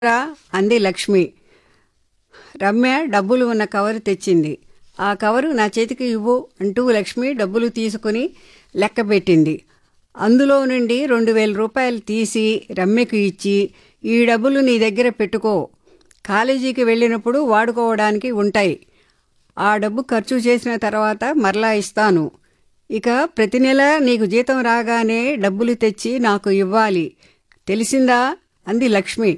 రా అంది లక్ష్మి రమ్య డబ్బులు ఉన్న కవరు తెచ్చింది ఆ కవరు నా చేతికి ఇవ్వు అంటూ లక్ష్మి డబ్బులు తీసుకుని లెక్క పెట్టింది అందులో నుండి రెండు వేల రూపాయలు తీసి రమ్యకు ఇచ్చి ఈ డబ్బులు నీ దగ్గర పెట్టుకో కాలేజీకి వెళ్ళినప్పుడు వాడుకోవడానికి ఉంటాయి ఆ డబ్బు ఖర్చు చేసిన తర్వాత మరలా ఇస్తాను ఇక ప్రతి నెల నీకు జీతం రాగానే డబ్బులు తెచ్చి నాకు ఇవ్వాలి తెలిసిందా అంది లక్ష్మి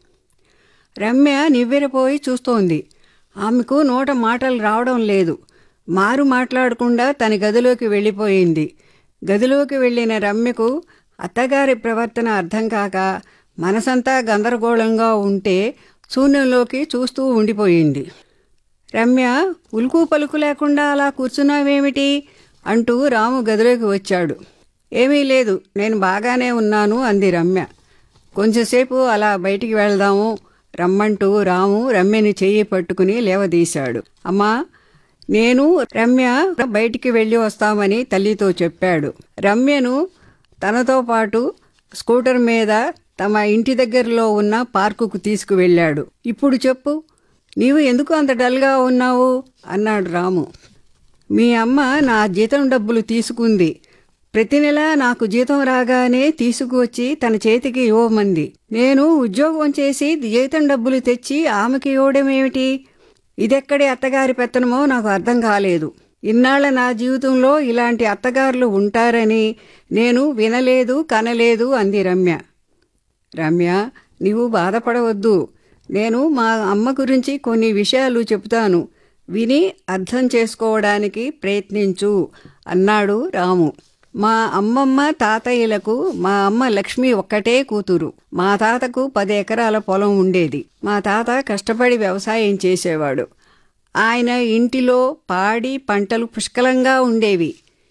రమ్య నివ్వెరపోయి చూస్తోంది ఆమెకు నోట మాటలు రావడం లేదు మారు మాట్లాడకుండా తన గదిలోకి వెళ్ళిపోయింది గదిలోకి వెళ్ళిన రమ్యకు అత్తగారి ప్రవర్తన అర్థం కాక మనసంతా గందరగోళంగా ఉంటే శూన్యంలోకి చూస్తూ ఉండిపోయింది రమ్య ఉలుకు పలుకు లేకుండా అలా కూర్చున్నావేమిటి అంటూ రాము గదిలోకి వచ్చాడు ఏమీ లేదు నేను బాగానే ఉన్నాను అంది రమ్య కొంచెంసేపు అలా బయటికి వెళ్దాము రమ్మంటూ రాము రమ్యని చెయ్యి పట్టుకుని లేవదీశాడు అమ్మా నేను రమ్య బయటికి వెళ్ళి వస్తామని తల్లితో చెప్పాడు రమ్యను తనతో పాటు స్కూటర్ మీద తమ ఇంటి దగ్గరలో ఉన్న పార్కుకు తీసుకువెళ్ళాడు ఇప్పుడు చెప్పు నీవు ఎందుకు అంత డల్గా ఉన్నావు అన్నాడు రాము మీ అమ్మ నా జీతం డబ్బులు తీసుకుంది ప్రతి నెల నాకు జీతం రాగానే తీసుకువచ్చి తన చేతికి ఇవ్వమంది నేను ఉద్యోగం చేసి జీతం డబ్బులు తెచ్చి ఆమెకి ఇవ్వడమేమిటి ఇదెక్కడి అత్తగారి పెత్తనమో నాకు అర్థం కాలేదు ఇన్నాళ్ల నా జీవితంలో ఇలాంటి అత్తగారులు ఉంటారని నేను వినలేదు కనలేదు అంది రమ్య రమ్య నీవు బాధపడవద్దు నేను మా అమ్మ గురించి కొన్ని విషయాలు చెబుతాను విని అర్థం చేసుకోవడానికి ప్రయత్నించు అన్నాడు రాము మా అమ్మమ్మ తాతయ్యలకు మా అమ్మ లక్ష్మి ఒక్కటే కూతురు మా తాతకు పది ఎకరాల పొలం ఉండేది మా తాత కష్టపడి వ్యవసాయం చేసేవాడు ఆయన ఇంటిలో పాడి పంటలు పుష్కలంగా ఉండేవి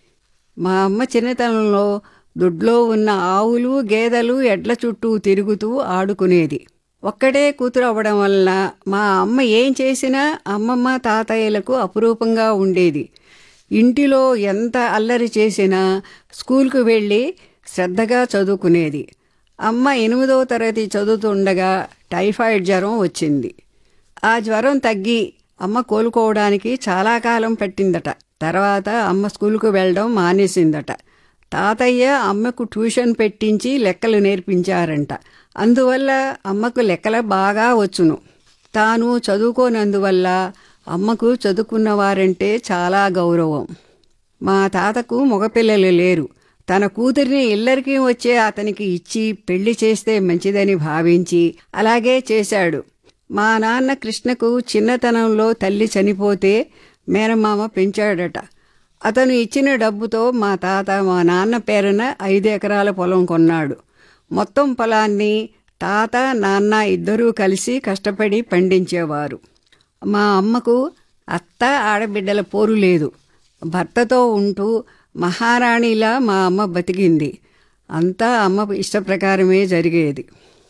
మా అమ్మ చిన్నతనంలో దొడ్లో ఉన్న ఆవులు గేదెలు ఎడ్ల చుట్టూ తిరుగుతూ ఆడుకునేది ఒక్కటే కూతురు అవ్వడం వలన మా అమ్మ ఏం చేసినా అమ్మమ్మ తాతయ్యలకు అపురూపంగా ఉండేది ఇంటిలో ఎంత అల్లరి చేసినా స్కూల్కు వెళ్ళి శ్రద్ధగా చదువుకునేది అమ్మ ఎనిమిదో తరగతి చదువుతుండగా టైఫాయిడ్ జ్వరం వచ్చింది ఆ జ్వరం తగ్గి అమ్మ కోలుకోవడానికి చాలా కాలం పట్టిందట తర్వాత అమ్మ స్కూల్కు వెళ్ళడం మానేసిందట తాతయ్య అమ్మకు ట్యూషన్ పెట్టించి లెక్కలు నేర్పించారంట అందువల్ల అమ్మకు లెక్కల బాగా వచ్చును తాను చదువుకోనందువల్ల అమ్మకు చదువుకున్నవారంటే చాలా గౌరవం మా తాతకు మగపిల్లలు లేరు తన కూతురిని ఇల్లరికి వచ్చే అతనికి ఇచ్చి పెళ్లి చేస్తే మంచిదని భావించి అలాగే చేశాడు మా నాన్న కృష్ణకు చిన్నతనంలో తల్లి చనిపోతే మేనమామ పెంచాడట అతను ఇచ్చిన డబ్బుతో మా తాత మా నాన్న పేరున ఐదు ఎకరాల పొలం కొన్నాడు మొత్తం పొలాన్ని తాత నాన్న ఇద్దరూ కలిసి కష్టపడి పండించేవారు మా అమ్మకు అత్త ఆడబిడ్డల పోరు లేదు భర్తతో ఉంటూ మహారాణిలా మా అమ్మ బతికింది అంతా అమ్మ ఇష్టప్రకారమే జరిగేది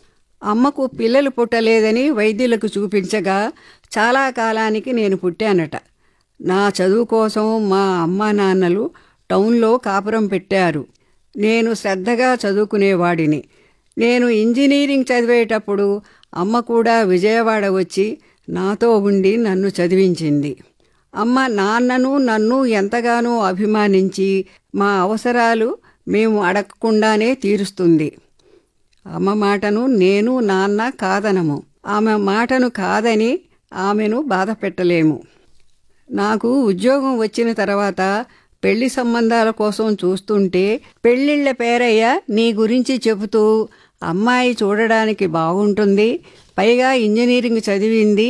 అమ్మకు పిల్లలు పుట్టలేదని వైద్యులకు చూపించగా చాలా కాలానికి నేను పుట్టానట నా చదువు కోసం మా అమ్మ నాన్నలు టౌన్లో కాపురం పెట్టారు నేను శ్రద్ధగా చదువుకునేవాడిని నేను ఇంజనీరింగ్ చదివేటప్పుడు అమ్మ కూడా విజయవాడ వచ్చి నాతో ఉండి నన్ను చదివించింది అమ్మ నాన్నను నన్ను ఎంతగానో అభిమానించి మా అవసరాలు మేము అడగకుండానే తీరుస్తుంది అమ్మ మాటను నేను నాన్న కాదనము ఆమె మాటను కాదని ఆమెను బాధ పెట్టలేము నాకు ఉద్యోగం వచ్చిన తర్వాత పెళ్లి సంబంధాల కోసం చూస్తుంటే పెళ్ళిళ్ళ పేరయ్య నీ గురించి చెబుతూ అమ్మాయి చూడడానికి బాగుంటుంది పైగా ఇంజనీరింగ్ చదివింది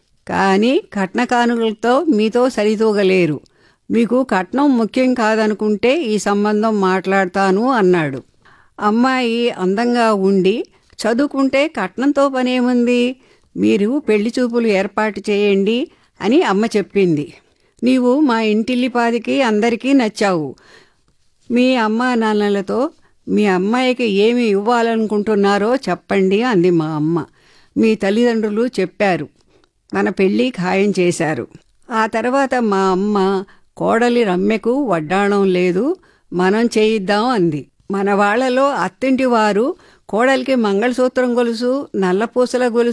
కానీ కట్న కానుకలతో మీతో సరితూగలేరు మీకు కట్నం ముఖ్యం కాదనుకుంటే ఈ సంబంధం మాట్లాడతాను అన్నాడు అమ్మాయి అందంగా ఉండి చదువుకుంటే కట్నంతో పనేముంది మీరు పెళ్లి చూపులు ఏర్పాటు చేయండి అని అమ్మ చెప్పింది నీవు మా ఇంటిల్లిపాదికి అందరికీ నచ్చావు మీ అమ్మా నాన్నలతో మీ అమ్మాయికి ఏమి ఇవ్వాలనుకుంటున్నారో చెప్పండి అంది మా అమ్మ మీ తల్లిదండ్రులు చెప్పారు మన పెళ్ళి ఖాయం చేశారు ఆ తర్వాత మా అమ్మ కోడలి రమ్యకు వడ్డాణం లేదు మనం చేయిద్దాం అంది మన వాళ్లలో అత్తింటి వారు కోడలికి మంగళసూత్రం గొలుసు నల్లపూసల గొలుసు